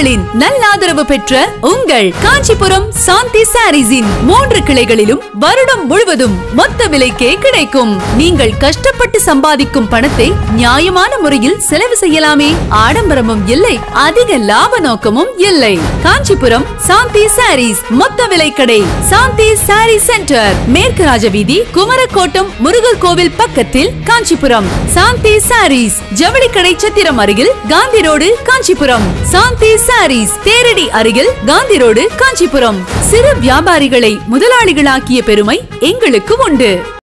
மக்களின் நல்லாதரவு பெற்ற உங்கள் காஞ்சிபுரம் சாந்தி சாரீஸின் மூன்று கிளைகளிலும் வருடம் முழுவதும் மொத்த விலைக்கே கிடைக்கும் நீங்கள் கஷ்டப்பட்டு சம்பாதிக்கும் பணத்தை நியாயமான முறையில் செலவு செய்யலாமே ஆடம்பரமும் இல்லை அதிக லாப நோக்கமும் இல்லை காஞ்சிபுரம் சாந்தி சாரீஸ் மொத்த விலை கடை சாந்தி சாரி சென்டர் மேற்கு ராஜவீதி குமரக்கோட்டம் முருகர் கோவில் பக்கத்தில் காஞ்சிபுரம் சாந்தி சாரீஸ் ஜவுளி கடை சத்திரம் அருகில் காந்தி ரோடு காஞ்சிபுரம் சாந்தி சாரீஸ் தேரடி அருகில் காந்தி ரோடு காஞ்சிபுரம் சிறு வியாபாரிகளை முதலாளிகளாக்கிய பெருமை எங்களுக்கு உண்டு